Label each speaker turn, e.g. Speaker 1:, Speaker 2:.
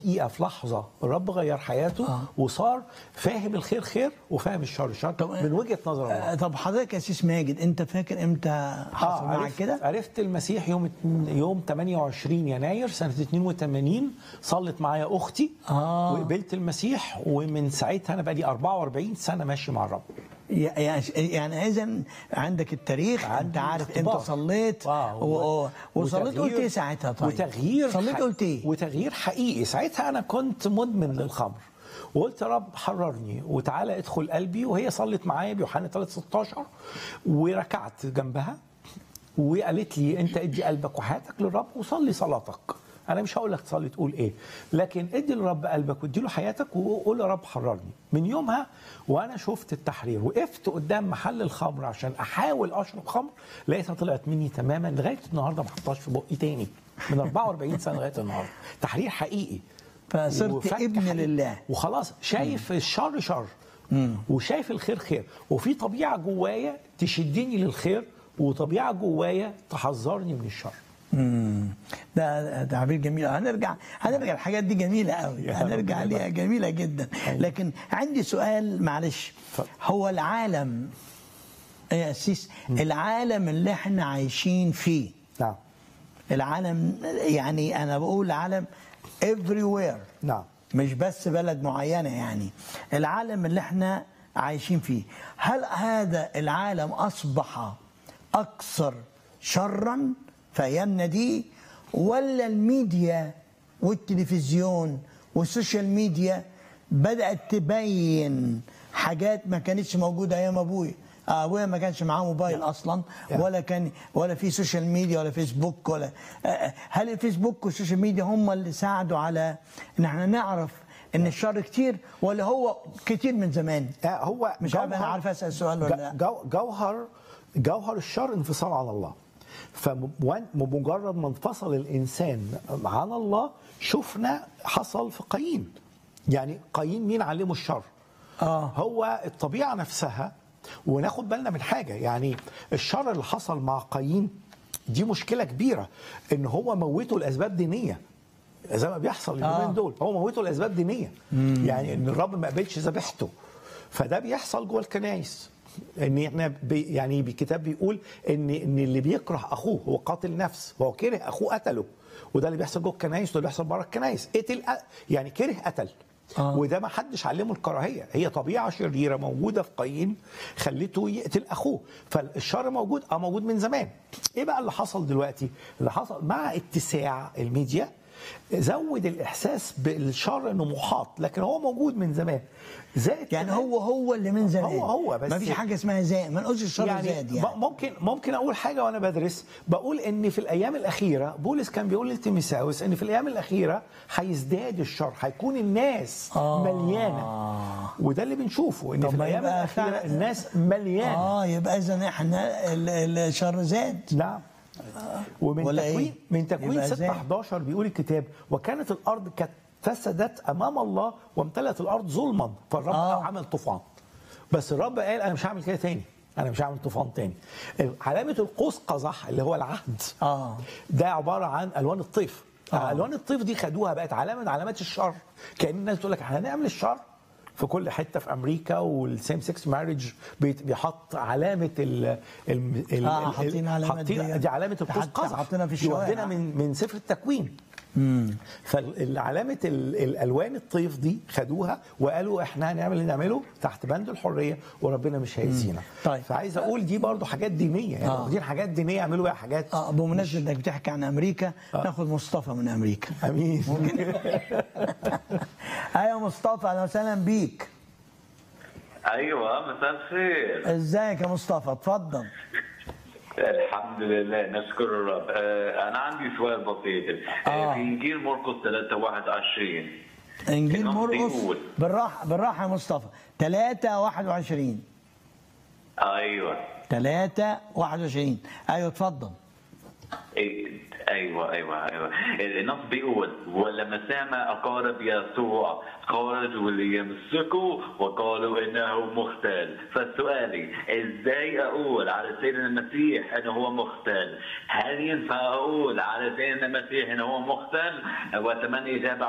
Speaker 1: دقيقة في لحظة الرب غير حياته
Speaker 2: آه.
Speaker 1: وصار فاهم الخير خير وفاهم الشر شر
Speaker 2: طب-
Speaker 1: من وجهة نظر الله
Speaker 2: آه، طب حضرتك يا سيس ماجد انت فاكر امتى حصل معاك
Speaker 1: عرفت,
Speaker 2: كده؟
Speaker 1: عرفت المسيح يوم اتن- يوم 28 يناير سنة 82 صلت معايا أختي
Speaker 2: آه.
Speaker 1: وقبلت المسيح ومن ساعتها أنا بقالي 44 سنة ماشي مع الرب
Speaker 2: يع- يعني يعني اذا عندك التاريخ انت
Speaker 1: عندي
Speaker 2: عارف
Speaker 1: اختبار.
Speaker 2: امتى صليت
Speaker 1: آه،
Speaker 2: و... و... وصليت
Speaker 1: وتغيير-
Speaker 2: قلت ايه ساعتها طيب؟
Speaker 1: وتغيير
Speaker 2: صليت
Speaker 1: ح-
Speaker 2: قلت ايه؟
Speaker 1: وتغيير حقيقي ساعتها انا كنت مدمن للخمر وقلت يا رب حررني وتعالى ادخل قلبي وهي صلت معايا بيوحنا 3 16 وركعت جنبها وقالت لي انت ادي قلبك وحياتك للرب وصلي صلاتك انا مش هقول لك تصلي تقول ايه لكن ادي للرب قلبك وادي له حياتك وقول يا رب حررني من يومها وانا شفت التحرير وقفت قدام محل الخمر عشان احاول اشرب خمر لقيتها طلعت مني تماما لغايه النهارده ما حطهاش في بقي تاني من 44 سنه لغايه النهارده تحرير حقيقي
Speaker 2: فصرت
Speaker 1: وفك
Speaker 2: ابن
Speaker 1: حقيقي.
Speaker 2: لله.
Speaker 1: وخلاص شايف الشر شر وشايف الخير خير وفي طبيعه جوايا تشدني للخير وطبيعه جوايا تحذرني من الشر
Speaker 2: مم. ده تعبير جميل هنرجع هنرجع الحاجات دي جميله قوي
Speaker 1: يا
Speaker 2: هنرجع
Speaker 1: رب
Speaker 2: ليها جميله جدا لكن عندي سؤال معلش
Speaker 1: اتفضل.
Speaker 2: هو العالم يا سيس العالم اللي احنا عايشين فيه
Speaker 1: نعم
Speaker 2: العالم يعني انا بقول عالم everywhere
Speaker 1: نعم
Speaker 2: مش بس بلد معينة يعني العالم اللي احنا عايشين فيه هل هذا العالم أصبح أكثر شرا في أيامنا دي ولا الميديا والتلفزيون والسوشيال ميديا بدأت تبين حاجات ما كانتش موجودة أيام أبويا ابويا ما كانش معاه موبايل اصلا ولا كان ولا في سوشيال ميديا ولا فيسبوك ولا آه، هل الفيسبوك والسوشيال ميديا هم اللي ساعدوا على ان احنا نعرف ان الشر كتير ولا هو كتير من زمان
Speaker 1: آه، هو
Speaker 2: مش عارف انا
Speaker 1: جوهر-
Speaker 2: عارف اسال سؤال ولا لا
Speaker 1: جو جوهر جوهر الشر انفصال عن الله فبمجرد ما انفصل الانسان عن الله شفنا حصل في قايين يعني قايين مين علمه الشر
Speaker 2: آه.
Speaker 1: هو الطبيعه نفسها وناخد بالنا من حاجه يعني الشر اللي حصل مع قايين دي مشكله كبيره ان هو موته لاسباب دينيه زي ما بيحصل اليومين
Speaker 2: آه.
Speaker 1: دول هو موته لاسباب دينيه يعني ان الرب ما قبلش ذبيحته فده بيحصل جوه الكنائس ان احنا بي يعني الكتاب بيقول ان ان اللي بيكره اخوه هو قاتل نفس هو كره اخوه قتله وده اللي بيحصل جوه الكنائس وده اللي بيحصل بره الكنائس قتل يعني كره قتل
Speaker 2: آه.
Speaker 1: وده ما حدش علمه الكراهيه هي طبيعه شريره موجوده في قايين خلته يقتل اخوه فالشر موجود اه موجود من زمان ايه بقى اللي حصل دلوقتي اللي حصل مع اتساع الميديا زود الاحساس بالشر انه محاط لكن هو موجود من زمان زائد
Speaker 2: يعني
Speaker 1: كمان-
Speaker 2: هو هو اللي من زمان
Speaker 1: هو هو بس
Speaker 2: ما فيش حاجه اسمها زاد ما نقولش الشر
Speaker 1: يعني,
Speaker 2: زاد يعني
Speaker 1: ب- ممكن ممكن اقول حاجه وانا بدرس بقول ان في الايام الاخيره بولس كان بيقول لتيموثاوس ان في الايام الاخيره هيزداد الشر هيكون الناس
Speaker 2: آه.
Speaker 1: مليانه وده اللي بنشوفه ان
Speaker 2: طب
Speaker 1: في
Speaker 2: ما
Speaker 1: الايام
Speaker 2: يبقى
Speaker 1: الاخيره
Speaker 2: فعلا-
Speaker 1: الناس مليانه
Speaker 2: اه يبقى اذا احنا ال- ال- الشر زاد
Speaker 1: نعم ومن
Speaker 2: ولا
Speaker 1: تكوين
Speaker 2: إيه؟
Speaker 1: من تكوين
Speaker 2: يبقى
Speaker 1: 6
Speaker 2: زي-
Speaker 1: 11 بيقول الكتاب وكانت الارض كانت فسدت امام الله وامتلأت الارض ظلما فالرب
Speaker 2: آه.
Speaker 1: عمل طوفان بس الرب قال انا مش هعمل كده تاني انا مش هعمل طوفان تاني علامه القوس قزح اللي هو العهد
Speaker 2: اه
Speaker 1: ده عباره عن الوان الطيف
Speaker 2: آه.
Speaker 1: الوان الطيف دي خدوها بقت علامه من علامات الشر كان الناس تقول لك احنا هنعمل الشر في كل حته في امريكا والسيم سكس ماريج بيحط علامه ال ال ال
Speaker 2: آه،
Speaker 1: ال-
Speaker 2: حاطين علامات
Speaker 1: حاطين
Speaker 2: دي.
Speaker 1: دي علامه القوس
Speaker 2: حتى
Speaker 1: قزح
Speaker 2: حاطينها في
Speaker 1: دي واخدينها
Speaker 2: الشوارع.
Speaker 1: من من سفر التكوين فالعلامه ال- الالوان الطيف دي خدوها وقالوا احنا هنعمل اللي نعمله تحت بند الحريه وربنا مش هيأذينا
Speaker 2: طيب.
Speaker 1: فعايز اقول دي برضو حاجات دينيه يعني
Speaker 2: آه.
Speaker 1: واخدين حاجات دينيه يعملوا بيها حاجات
Speaker 2: اه بمناسبه انك بتحكي عن امريكا ناخد مصطفى من امريكا
Speaker 1: امين
Speaker 2: ايوه مصطفى اهلا وسهلا بيك
Speaker 3: ايوه مساء الخير
Speaker 2: ازيك يا مصطفى اتفضل
Speaker 3: الحمد لله نشكر الرب آه، انا عندي سؤال بسيط
Speaker 2: آه.
Speaker 3: آه. في انجيل مرقس 3 21
Speaker 2: انجيل
Speaker 3: كلام
Speaker 2: مرقس
Speaker 3: بيقول.
Speaker 2: بالراحه بالراحه يا مصطفى 3 21
Speaker 3: ايوه
Speaker 2: 3 21 ايوه اتفضل
Speaker 3: إيه، ايوه ايوه ايوه النص بيقول ولما سمع اقارب يسوع خرجوا ليمسكوا وقالوا انه مختال فسؤالي ازاي اقول على سيدنا المسيح انه هو مختال هل ينفع اقول على سيدنا المسيح انه هو مختال واتمنى اجابه